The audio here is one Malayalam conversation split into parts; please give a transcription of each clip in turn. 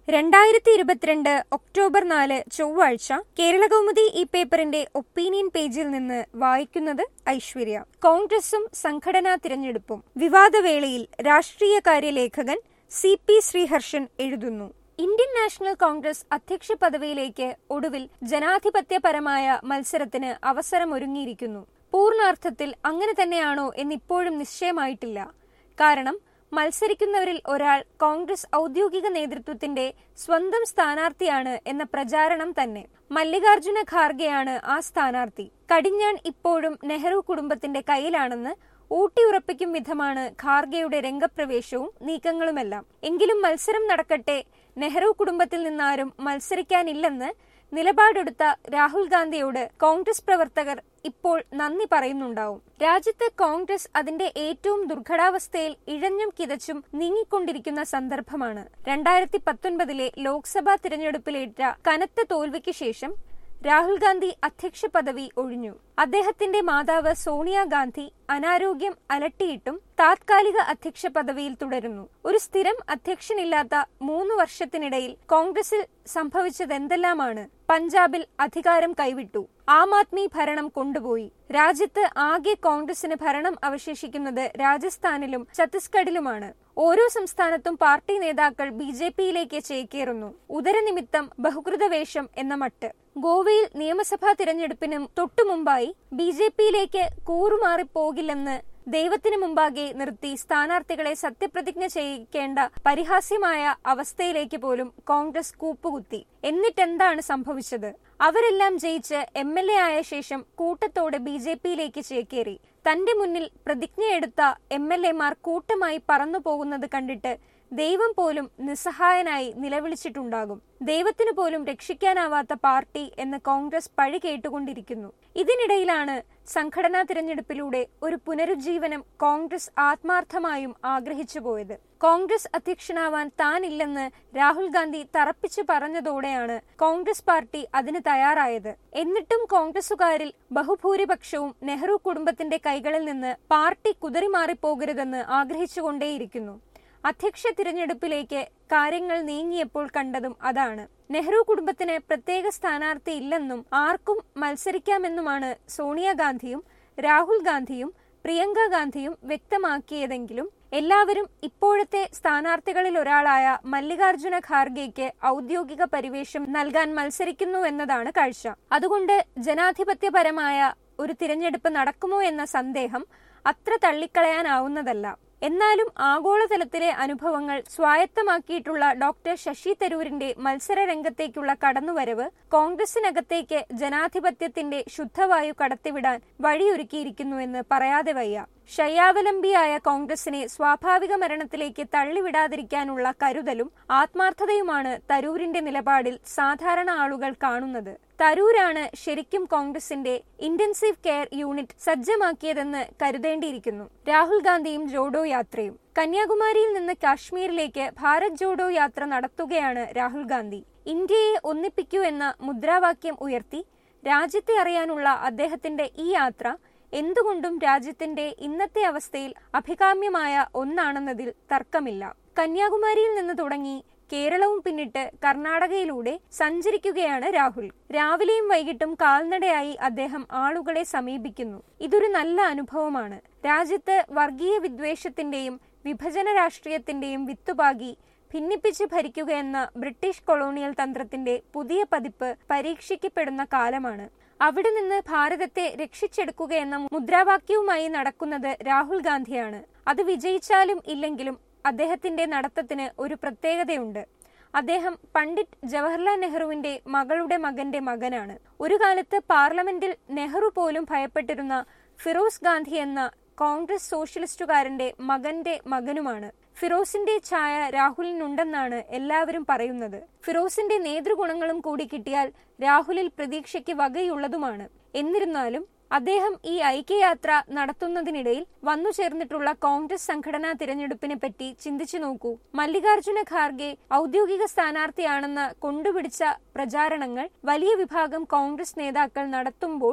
രണ്ടായിരത്തി ഇരുപത്തിരണ്ട് ഒക്ടോബർ നാല് ചൊവ്വാഴ്ച കേരളകൗമുദി ഈ പേപ്പറിന്റെ ഒപ്പീനിയൻ പേജിൽ നിന്ന് വായിക്കുന്നത് ഐശ്വര്യ കോൺഗ്രസും സംഘടനാ തിരഞ്ഞെടുപ്പും വിവാദവേളയിൽ രാഷ്ട്രീയകാര്യ ലേഖകൻ സി പി ശ്രീഹർഷൻ എഴുതുന്നു ഇന്ത്യൻ നാഷണൽ കോൺഗ്രസ് അധ്യക്ഷ പദവിയിലേക്ക് ഒടുവിൽ ജനാധിപത്യപരമായ മത്സരത്തിന് അവസരമൊരുങ്ങിയിരിക്കുന്നു പൂർണ്ണാർത്ഥത്തിൽ അങ്ങനെ തന്നെയാണോ എന്നിപ്പോഴും നിശ്ചയമായിട്ടില്ല കാരണം മത്സരിക്കുന്നവരിൽ ഒരാൾ കോൺഗ്രസ് ഔദ്യോഗിക നേതൃത്വത്തിന്റെ സ്വന്തം സ്ഥാനാർത്ഥിയാണ് എന്ന പ്രചാരണം തന്നെ മല്ലികാർജുന ഖാർഗെയാണ് ആ സ്ഥാനാർത്ഥി കടിഞ്ഞാൺ ഇപ്പോഴും നെഹ്റു കുടുംബത്തിന്റെ കയ്യിലാണെന്ന് ഊട്ടിയുറപ്പിക്കും വിധമാണ് ഖാർഗെയുടെ രംഗപ്രവേശവും നീക്കങ്ങളുമെല്ലാം എങ്കിലും മത്സരം നടക്കട്ടെ നെഹ്റു കുടുംബത്തിൽ നിന്നാരും മത്സരിക്കാനില്ലെന്ന് നിലപാടെടുത്ത രാഹുൽ ഗാന്ധിയോട് കോൺഗ്രസ് പ്രവർത്തകർ ഇപ്പോൾ നന്ദി പറയുന്നുണ്ടാവും രാജ്യത്ത് കോൺഗ്രസ് അതിന്റെ ഏറ്റവും ദുർഘടാവസ്ഥയിൽ ഇഴഞ്ഞും കിതച്ചും നീങ്ങിക്കൊണ്ടിരിക്കുന്ന സന്ദർഭമാണ് രണ്ടായിരത്തി പത്തൊൻപതിലെ ലോക്സഭാ തിരഞ്ഞെടുപ്പിലേറ്റ കനത്ത തോൽവിക്ക് ശേഷം രാഹുൽ ഗാന്ധി അധ്യക്ഷ പദവി ഒഴിഞ്ഞു അദ്ദേഹത്തിന്റെ മാതാവ് സോണിയാഗാന്ധി അനാരോഗ്യം അലട്ടിയിട്ടും താത്കാലിക അധ്യക്ഷ പദവിയിൽ തുടരുന്നു ഒരു സ്ഥിരം അധ്യക്ഷനില്ലാത്ത മൂന്ന് വർഷത്തിനിടയിൽ കോൺഗ്രസിൽ സംഭവിച്ചതെന്തെല്ലാമാണ് പഞ്ചാബിൽ അധികാരം കൈവിട്ടു ആം ആദ്മി ഭരണം കൊണ്ടുപോയി രാജ്യത്ത് ആകെ കോൺഗ്രസിന് ഭരണം അവശേഷിക്കുന്നത് രാജസ്ഥാനിലും ഛത്തീസ്ഗഡിലുമാണ് ഓരോ സംസ്ഥാനത്തും പാർട്ടി നേതാക്കൾ ബി ജെ പിയിലേക്ക് ചേക്കേറുന്നു ഉദരനിമിത്തം ബഹുകൃതവേഷം എന്ന മട്ട് ഗോവയിൽ നിയമസഭാ തിരഞ്ഞെടുപ്പിനും തൊട്ടുമുമ്പായി ബി ജെ പിയിലേക്ക് കൂറുമാറിപ്പോകില്ലെന്ന് ദൈവത്തിനു മുമ്പാകെ നിർത്തി സ്ഥാനാർത്ഥികളെ സത്യപ്രതിജ്ഞ ചെയ്യിക്കേണ്ട പരിഹാസ്യമായ അവസ്ഥയിലേക്ക് പോലും കോൺഗ്രസ് കൂപ്പുകുത്തി എന്നിട്ടെന്താണ് സംഭവിച്ചത് അവരെല്ലാം ജയിച്ച് എം എൽ എ ആയ ശേഷം കൂട്ടത്തോടെ ബി ജെ പിയിലേക്ക് ചേക്കേറി തന്റെ മുന്നിൽ പ്രതിജ്ഞയെടുത്ത എം എൽ എമാർ കൂട്ടമായി പറന്നു പോകുന്നത് കണ്ടിട്ട് ദൈവം പോലും നിസ്സഹായനായി നിലവിളിച്ചിട്ടുണ്ടാകും ദൈവത്തിനു പോലും രക്ഷിക്കാനാവാത്ത പാർട്ടി എന്ന് കോൺഗ്രസ് പഴി കേട്ടുകൊണ്ടിരിക്കുന്നു ഇതിനിടയിലാണ് സംഘടനാ തിരഞ്ഞെടുപ്പിലൂടെ ഒരു പുനരുജ്ജീവനം കോൺഗ്രസ് ആത്മാർത്ഥമായും ആഗ്രഹിച്ചു പോയത് കോൺഗ്രസ് അധ്യക്ഷനാവാൻ താനില്ലെന്ന് രാഹുൽ ഗാന്ധി തറപ്പിച്ചു പറഞ്ഞതോടെയാണ് കോൺഗ്രസ് പാർട്ടി അതിന് തയ്യാറായത് എന്നിട്ടും കോൺഗ്രസുകാരിൽ ബഹുഭൂരിപക്ഷവും നെഹ്റു കുടുംബത്തിന്റെ കൈകളിൽ നിന്ന് പാർട്ടി കുതറിമാറിപ്പോകരുതെന്ന് ആഗ്രഹിച്ചുകൊണ്ടേയിരിക്കുന്നു അധ്യക്ഷ തിരഞ്ഞെടുപ്പിലേക്ക് കാര്യങ്ങൾ നീങ്ങിയപ്പോൾ കണ്ടതും അതാണ് നെഹ്റു കുടുംബത്തിന് പ്രത്യേക സ്ഥാനാർത്ഥി ഇല്ലെന്നും ആർക്കും മത്സരിക്കാമെന്നുമാണ് സോണിയാഗാന്ധിയും രാഹുൽ ഗാന്ധിയും പ്രിയങ്ക ഗാന്ധിയും വ്യക്തമാക്കിയതെങ്കിലും എല്ലാവരും ഇപ്പോഴത്തെ സ്ഥാനാർത്ഥികളിൽ ഒരാളായ മല്ലികാർജുന ഖാർഗെയ്ക്ക് ഔദ്യോഗിക പരിവേഷം നൽകാൻ മത്സരിക്കുന്നുവെന്നതാണ് കാഴ്ച അതുകൊണ്ട് ജനാധിപത്യപരമായ ഒരു തിരഞ്ഞെടുപ്പ് നടക്കുമോ എന്ന സന്ദേഹം അത്ര തള്ളിക്കളയാനാവുന്നതല്ല എന്നാലും ആഗോളതലത്തിലെ അനുഭവങ്ങൾ സ്വായത്തമാക്കിയിട്ടുള്ള ഡോക്ടർ ശശി തരൂരിന്റെ മത്സര രംഗത്തേക്കുള്ള കടന്നുവരവ് കോൺഗ്രസിനകത്തേക്ക് ജനാധിപത്യത്തിന്റെ ശുദ്ധവായു കടത്തിവിടാൻ വഴിയൊരുക്കിയിരിക്കുന്നുവെന്ന് പറയാതെ വയ്യ ശയ്യാവലംബിയായ കോൺഗ്രസിനെ സ്വാഭാവിക മരണത്തിലേക്ക് തള്ളിവിടാതിരിക്കാനുള്ള കരുതലും ആത്മാർത്ഥതയുമാണ് തരൂരിന്റെ നിലപാടിൽ സാധാരണ ആളുകൾ കാണുന്നത് തരൂരാണ് ശരിക്കും കോൺഗ്രസിന്റെ ഇന്റൻസീവ് കെയർ യൂണിറ്റ് സജ്ജമാക്കിയതെന്ന് കരുതേണ്ടിയിരിക്കുന്നു രാഹുൽ ഗാന്ധിയും ജോഡോ യാത്രയും കന്യാകുമാരിയിൽ നിന്ന് കാശ്മീരിലേക്ക് ഭാരത് ജോഡോ യാത്ര നടത്തുകയാണ് രാഹുൽ ഗാന്ധി ഇന്ത്യയെ ഒന്നിപ്പിക്കൂ എന്ന മുദ്രാവാക്യം ഉയർത്തി രാജ്യത്തെ അറിയാനുള്ള അദ്ദേഹത്തിന്റെ ഈ യാത്ര എന്തുകൊണ്ടും രാജ്യത്തിന്റെ ഇന്നത്തെ അവസ്ഥയിൽ അഭികാമ്യമായ ഒന്നാണെന്നതിൽ തർക്കമില്ല കന്യാകുമാരിയിൽ നിന്ന് തുടങ്ങി കേരളവും പിന്നിട്ട് കർണാടകയിലൂടെ സഞ്ചരിക്കുകയാണ് രാഹുൽ രാവിലെയും വൈകിട്ടും കാൽനടയായി അദ്ദേഹം ആളുകളെ സമീപിക്കുന്നു ഇതൊരു നല്ല അനുഭവമാണ് രാജ്യത്ത് വർഗീയ വിദ്വേഷത്തിന്റെയും വിഭജന രാഷ്ട്രീയത്തിന്റെയും വിത്തുപാകി ഭിന്നിപ്പിച്ച് ഭരിക്കുകയെന്ന ബ്രിട്ടീഷ് കൊളോണിയൽ തന്ത്രത്തിന്റെ പുതിയ പതിപ്പ് പരീക്ഷിക്കപ്പെടുന്ന കാലമാണ് അവിടെ നിന്ന് ഭാരതത്തെ രക്ഷിച്ചെടുക്കുകയെന്ന മുദ്രാവാക്യവുമായി നടക്കുന്നത് രാഹുൽ ഗാന്ധിയാണ് അത് വിജയിച്ചാലും ഇല്ലെങ്കിലും അദ്ദേഹത്തിന്റെ നടത്തത്തിന് ഒരു പ്രത്യേകതയുണ്ട് അദ്ദേഹം പണ്ഡിറ്റ് ജവഹർലാൽ നെഹ്റുവിന്റെ മകളുടെ മകന്റെ മകനാണ് ഒരു കാലത്ത് പാർലമെന്റിൽ നെഹ്റു പോലും ഭയപ്പെട്ടിരുന്ന ഫിറോസ് ഗാന്ധി എന്ന കോൺഗ്രസ് സോഷ്യലിസ്റ്റുകാരന്റെ മകന്റെ മകനുമാണ് ഫിറോസിന്റെ ഛായ രാഹുലിനുണ്ടെന്നാണ് എല്ലാവരും പറയുന്നത് ഫിറോസിന്റെ നേതൃഗുണങ്ങളും കൂടി കിട്ടിയാൽ രാഹുലിൽ പ്രതീക്ഷയ്ക്ക് വകയുള്ളതുമാണ് എന്നിരുന്നാലും അദ്ദേഹം ഈ ഐക്യയാത്ര നടത്തുന്നതിനിടയിൽ വന്നു ചേർന്നിട്ടുള്ള കോൺഗ്രസ് സംഘടനാ തിരഞ്ഞെടുപ്പിനെ പറ്റി ചിന്തിച്ചു നോക്കൂ മല്ലികാർജുന ഖാർഗെ ഔദ്യോഗിക സ്ഥാനാർത്ഥിയാണെന്ന കൊണ്ടുപിടിച്ച പ്രചാരണങ്ങൾ വലിയ വിഭാഗം കോൺഗ്രസ് നേതാക്കൾ നടത്തുമ്പോൾ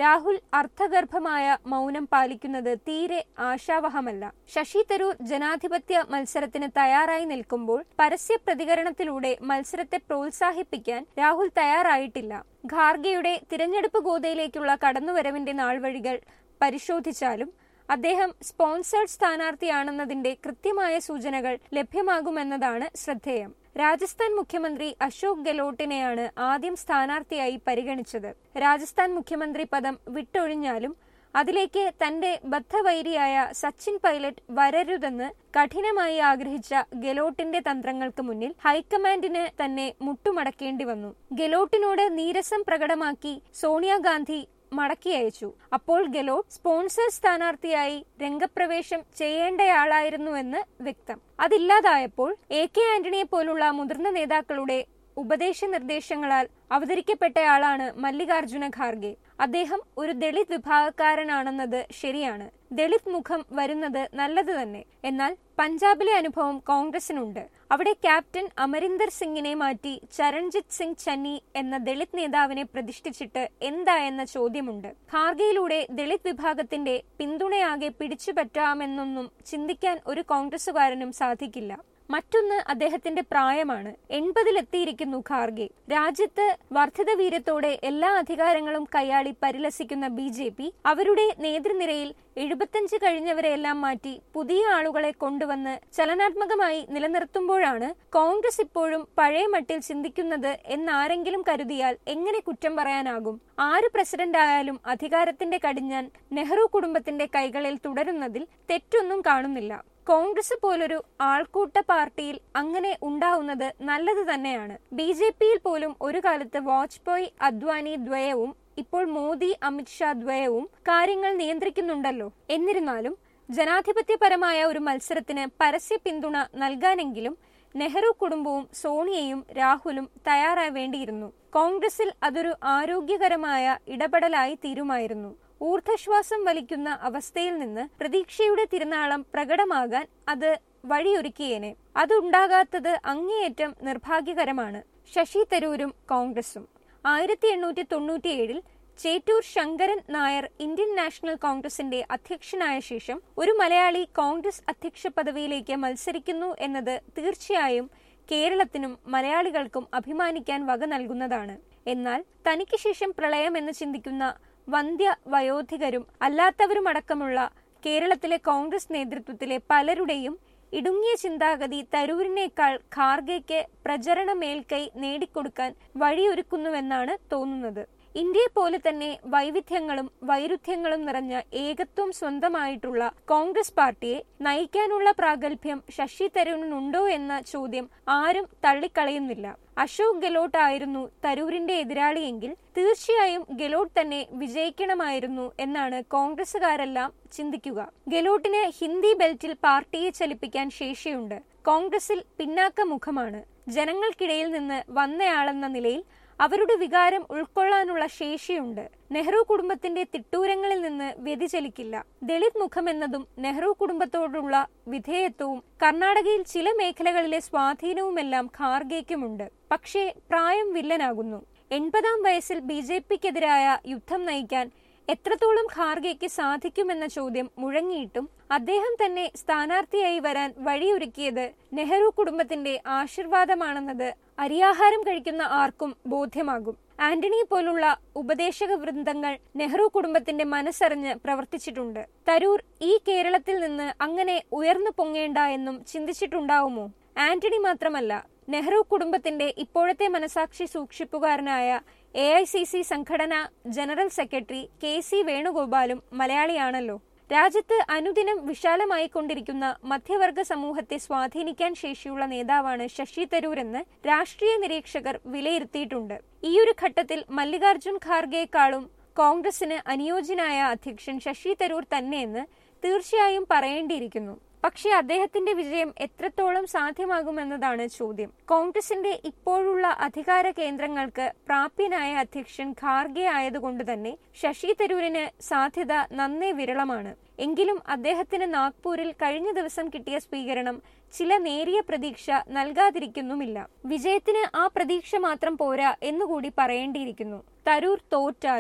രാഹുൽ അർത്ഥഗർഭമായ മൗനം പാലിക്കുന്നത് തീരെ ആശാവഹമല്ല ശശി തരൂർ ജനാധിപത്യ മത്സരത്തിന് തയ്യാറായി നിൽക്കുമ്പോൾ പരസ്യ പ്രതികരണത്തിലൂടെ മത്സരത്തെ പ്രോത്സാഹിപ്പിക്കാൻ രാഹുൽ തയ്യാറായിട്ടില്ല ഖാർഗെയുടെ തിരഞ്ഞെടുപ്പ് ഗോതയിലേക്കുള്ള കടന്നുവരവിന്റെ നാൾവഴികൾ പരിശോധിച്ചാലും അദ്ദേഹം സ്പോൺസേഡ് സ്ഥാനാർത്ഥിയാണെന്നതിന്റെ കൃത്യമായ സൂചനകൾ ലഭ്യമാകുമെന്നതാണ് ശ്രദ്ധേയം രാജസ്ഥാൻ മുഖ്യമന്ത്രി അശോക് ഗെലോട്ടിനെയാണ് ആദ്യം സ്ഥാനാർത്ഥിയായി പരിഗണിച്ചത് രാജസ്ഥാൻ മുഖ്യമന്ത്രി പദം വിട്ടൊഴിഞ്ഞാലും അതിലേക്ക് തന്റെ ബദ്ധവൈരിയായ സച്ചിൻ പൈലറ്റ് വരരുതെന്ന് കഠിനമായി ആഗ്രഹിച്ച ഗെലോട്ടിന്റെ തന്ത്രങ്ങൾക്ക് മുന്നിൽ ഹൈക്കമാൻഡിന് തന്നെ മുട്ടുമടക്കേണ്ടി വന്നു ഗെലോട്ടിനോട് നീരസം പ്രകടമാക്കി സോണിയാഗാന്ധി മടക്കി അയച്ചു അപ്പോൾ ഗെലോട്ട് സ്പോൺസർ സ്ഥാനാർത്ഥിയായി രംഗപ്രവേശം ചെയ്യേണ്ടയാളായിരുന്നുവെന്ന് വ്യക്തം അതില്ലാതായപ്പോൾ എ കെ ആന്റണിയെ പോലുള്ള മുതിർന്ന നേതാക്കളുടെ ഉപദേശ നിർദ്ദേശങ്ങളാൽ അവതരിക്കപ്പെട്ടയാളാണ് മല്ലികാർജുന ഖാർഗെ അദ്ദേഹം ഒരു ദളിത് വിഭാഗക്കാരനാണെന്നത് ശരിയാണ് ദളിത് മുഖം വരുന്നത് നല്ലത് തന്നെ എന്നാൽ പഞ്ചാബിലെ അനുഭവം കോൺഗ്രസിനുണ്ട് അവിടെ ക്യാപ്റ്റൻ അമരിന്ദർ സിംഗിനെ മാറ്റി ചരൺജിത് സിംഗ് ചന്നി എന്ന ദളിത് നേതാവിനെ പ്രതിഷ്ഠിച്ചിട്ട് എന്താ എന്ന ചോദ്യമുണ്ട് ഖാർഗെയിലൂടെ ദളിത് വിഭാഗത്തിന്റെ പിന്തുണയാകെ പിടിച്ചുപറ്റാമെന്നൊന്നും ചിന്തിക്കാൻ ഒരു കോൺഗ്രസുകാരനും സാധിക്കില്ല മറ്റൊന്ന് അദ്ദേഹത്തിന്റെ പ്രായമാണ് എൺപതിലെത്തിയിരിക്കുന്നു ഖാർഗെ രാജ്യത്ത് വർദ്ധിത വീര്യത്തോടെ എല്ലാ അധികാരങ്ങളും കൈയാളി പരിലസിക്കുന്ന ബി ജെ പി അവരുടെ നേതൃനിരയിൽ എഴുപത്തഞ്ച് കഴിഞ്ഞവരെയെല്ലാം മാറ്റി പുതിയ ആളുകളെ കൊണ്ടുവന്ന് ചലനാത്മകമായി നിലനിർത്തുമ്പോഴാണ് കോൺഗ്രസ് ഇപ്പോഴും പഴയ മട്ടിൽ ചിന്തിക്കുന്നത് എന്നാരെങ്കിലും കരുതിയാൽ എങ്ങനെ കുറ്റം പറയാനാകും ആര് പ്രസിഡന്റ് ആയാലും അധികാരത്തിന്റെ കടിഞ്ഞാൻ നെഹ്റു കുടുംബത്തിന്റെ കൈകളിൽ തുടരുന്നതിൽ തെറ്റൊന്നും കാണുന്നില്ല കോൺഗ്രസ് പോലൊരു ആൾക്കൂട്ട പാർട്ടിയിൽ അങ്ങനെ ഉണ്ടാവുന്നത് നല്ലത് തന്നെയാണ് ബി ജെ പിയിൽ പോലും ഒരു കാലത്ത് വാജ്പേയി അദ്വാനി ദ്വയവും ഇപ്പോൾ മോദി അമിത്ഷാ ദ്വയവും കാര്യങ്ങൾ നിയന്ത്രിക്കുന്നുണ്ടല്ലോ എന്നിരുന്നാലും ജനാധിപത്യപരമായ ഒരു മത്സരത്തിന് പരസ്യ പിന്തുണ നൽകാനെങ്കിലും നെഹ്റു കുടുംബവും സോണിയയും രാഹുലും തയ്യാറാവേണ്ടിയിരുന്നു കോൺഗ്രസിൽ അതൊരു ആരോഗ്യകരമായ ഇടപെടലായി തീരുമായിരുന്നു ഊർദ്ധശ്വാസം വലിക്കുന്ന അവസ്ഥയിൽ നിന്ന് പ്രതീക്ഷയുടെ തിരുനാളം പ്രകടമാകാൻ അത് വഴിയൊരുക്കിയേനെ അതുണ്ടാകാത്തത് അങ്ങേയറ്റം നിർഭാഗ്യകരമാണ് ശശി തരൂരും കോൺഗ്രസും ആയിരത്തി എണ്ണൂറ്റി തൊണ്ണൂറ്റിയേഴിൽ ചേറ്റൂർ ശങ്കരൻ നായർ ഇന്ത്യൻ നാഷണൽ കോൺഗ്രസിന്റെ അധ്യക്ഷനായ ശേഷം ഒരു മലയാളി കോൺഗ്രസ് അധ്യക്ഷ പദവിയിലേക്ക് മത്സരിക്കുന്നു എന്നത് തീർച്ചയായും കേരളത്തിനും മലയാളികൾക്കും അഭിമാനിക്കാൻ വക നൽകുന്നതാണ് എന്നാൽ തനിക്ക് ശേഷം പ്രളയം എന്ന് ചിന്തിക്കുന്ന വന്ധ്യ വയോധികരും അല്ലാത്തവരുമടക്കമുള്ള കേരളത്തിലെ കോൺഗ്രസ് നേതൃത്വത്തിലെ പലരുടെയും ഇടുങ്ങിയ ചിന്താഗതി തരൂരിനേക്കാൾ ഖാർഗെക്ക് പ്രചരണ മേൽക്കൈ നേടിക്കൊടുക്കാൻ വഴിയൊരുക്കുന്നുവെന്നാണ് തോന്നുന്നത് ഇന്ത്യയെ പോലെ തന്നെ വൈവിധ്യങ്ങളും വൈരുദ്ധ്യങ്ങളും നിറഞ്ഞ ഏകത്വം സ്വന്തമായിട്ടുള്ള കോൺഗ്രസ് പാർട്ടിയെ നയിക്കാനുള്ള പ്രാഗൽഭ്യം ശശി തരൂരിനുണ്ടോ എന്ന ചോദ്യം ആരും തള്ളിക്കളയുന്നില്ല അശോക് ഗെലോട്ട് ആയിരുന്നു തരൂരിന്റെ എതിരാളിയെങ്കിൽ തീർച്ചയായും ഗെലോട്ട് തന്നെ വിജയിക്കണമായിരുന്നു എന്നാണ് കോൺഗ്രസുകാരെല്ലാം ചിന്തിക്കുക ഗെലോട്ടിന് ഹിന്ദി ബെൽറ്റിൽ പാർട്ടിയെ ചലിപ്പിക്കാൻ ശേഷിയുണ്ട് കോൺഗ്രസിൽ പിന്നാക്ക മുഖമാണ് ജനങ്ങൾക്കിടയിൽ നിന്ന് വന്നയാളെന്ന നിലയിൽ അവരുടെ വികാരം ഉൾക്കൊള്ളാനുള്ള ശേഷിയുണ്ട് നെഹ്റു കുടുംബത്തിന്റെ തിട്ടൂരങ്ങളിൽ നിന്ന് വ്യതിചലിക്കില്ല ദളിത് മുഖമെന്നതും നെഹ്റു കുടുംബത്തോടുള്ള വിധേയത്വവും കർണാടകയിൽ ചില മേഖലകളിലെ സ്വാധീനവുമെല്ലാം ഖാർഗേക്കുമുണ്ട് പക്ഷേ പ്രായം വില്ലനാകുന്നു എൺപതാം വയസ്സിൽ ബി ജെ പിക്കെതിരായ യുദ്ധം നയിക്കാൻ എത്രത്തോളം ഖാർഗെക്ക് സാധിക്കുമെന്ന ചോദ്യം മുഴങ്ങിയിട്ടും അദ്ദേഹം തന്നെ സ്ഥാനാർത്ഥിയായി വരാൻ വഴിയൊരുക്കിയത് നെഹ്റു കുടുംബത്തിന്റെ ആശീർവാദമാണെന്നത് അരിയാഹാരം കഴിക്കുന്ന ആർക്കും ബോധ്യമാകും ആന്റണി പോലുള്ള ഉപദേശക വൃന്ദങ്ങൾ നെഹ്റു കുടുംബത്തിന്റെ മനസ്സറിഞ്ഞ് പ്രവർത്തിച്ചിട്ടുണ്ട് തരൂർ ഈ കേരളത്തിൽ നിന്ന് അങ്ങനെ ഉയർന്നു പൊങ്ങേണ്ട എന്നും ചിന്തിച്ചിട്ടുണ്ടാവുമോ ആന്റണി മാത്രമല്ല നെഹ്റു കുടുംബത്തിന്റെ ഇപ്പോഴത്തെ മനസാക്ഷി സൂക്ഷിപ്പുകാരനായ എ ഐ സി സി സംഘടന ജനറൽ സെക്രട്ടറി കെ സി വേണുഗോപാലും മലയാളിയാണല്ലോ രാജ്യത്ത് അനുദിനം വിശാലമായിക്കൊണ്ടിരിക്കുന്ന മധ്യവർഗ സമൂഹത്തെ സ്വാധീനിക്കാൻ ശേഷിയുള്ള നേതാവാണ് ശശി തരൂരെന്ന് രാഷ്ട്രീയ നിരീക്ഷകർ വിലയിരുത്തിയിട്ടുണ്ട് ഈയൊരു ഘട്ടത്തിൽ മല്ലികാർജുൻ ഖാർഗെക്കാളും കോൺഗ്രസിന് അനുയോജ്യനായ അധ്യക്ഷൻ ശശി തരൂർ തന്നെയെന്ന് തീർച്ചയായും പറയേണ്ടിയിരിക്കുന്നു പക്ഷേ അദ്ദേഹത്തിന്റെ വിജയം എത്രത്തോളം സാധ്യമാകുമെന്നതാണ് ചോദ്യം കോൺഗ്രസിന്റെ ഇപ്പോഴുള്ള അധികാര കേന്ദ്രങ്ങൾക്ക് പ്രാപ്യനായ അധ്യക്ഷൻ ഖാർഗെ ആയതുകൊണ്ട് തന്നെ ശശി തരൂരിന് സാധ്യത നന്നേ വിരളമാണ് എങ്കിലും അദ്ദേഹത്തിന് നാഗ്പൂരിൽ കഴിഞ്ഞ ദിവസം കിട്ടിയ സ്വീകരണം ചില നേരിയ പ്രതീക്ഷ നൽകാതിരിക്കുന്നുമില്ല വിജയത്തിന് ആ പ്രതീക്ഷ മാത്രം പോരാ എന്നുകൂടി പറയേണ്ടിയിരിക്കുന്നു തരൂർ തോറ്റാലോ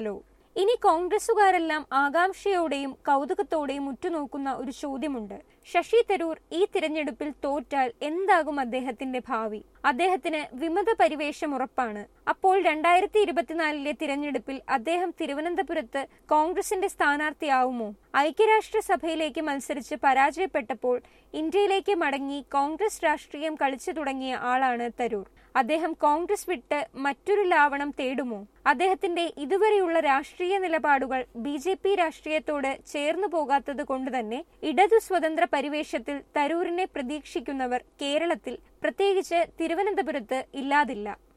ഇനി കോൺഗ്രസുകാരെല്ലാം ആകാംക്ഷയോടെയും കൗതുകത്തോടെയും ഉറ്റുനോക്കുന്ന ഒരു ചോദ്യമുണ്ട് ശശി തരൂർ ഈ തിരഞ്ഞെടുപ്പിൽ തോറ്റാൽ എന്താകും അദ്ദേഹത്തിന്റെ ഭാവി അദ്ദേഹത്തിന് വിമത പരിവേഷം ഉറപ്പാണ് അപ്പോൾ രണ്ടായിരത്തി ഇരുപത്തിനാലിലെ തിരഞ്ഞെടുപ്പിൽ അദ്ദേഹം തിരുവനന്തപുരത്ത് കോൺഗ്രസിന്റെ സ്ഥാനാർത്ഥിയാവുമോ ഐക്യരാഷ്ട്രസഭയിലേക്ക് മത്സരിച്ച് പരാജയപ്പെട്ടപ്പോൾ ഇന്ത്യയിലേക്ക് മടങ്ങി കോൺഗ്രസ് രാഷ്ട്രീയം കളിച്ചു തുടങ്ങിയ ആളാണ് തരൂർ അദ്ദേഹം കോൺഗ്രസ് വിട്ട് മറ്റൊരു ലാവണം തേടുമോ അദ്ദേഹത്തിന്റെ ഇതുവരെയുള്ള രാഷ്ട്രീയ നിലപാടുകൾ ബി ജെ പി രാഷ്ട്രീയത്തോട് ചേർന്നു പോകാത്തത് കൊണ്ടുതന്നെ ഇടതു സ്വതന്ത്ര പരിവേഷത്തിൽ തരൂരിനെ പ്രതീക്ഷിക്കുന്നവർ കേരളത്തിൽ പ്രത്യേകിച്ച് തിരുവനന്തപുരത്ത് ഇല്ലാതില്ല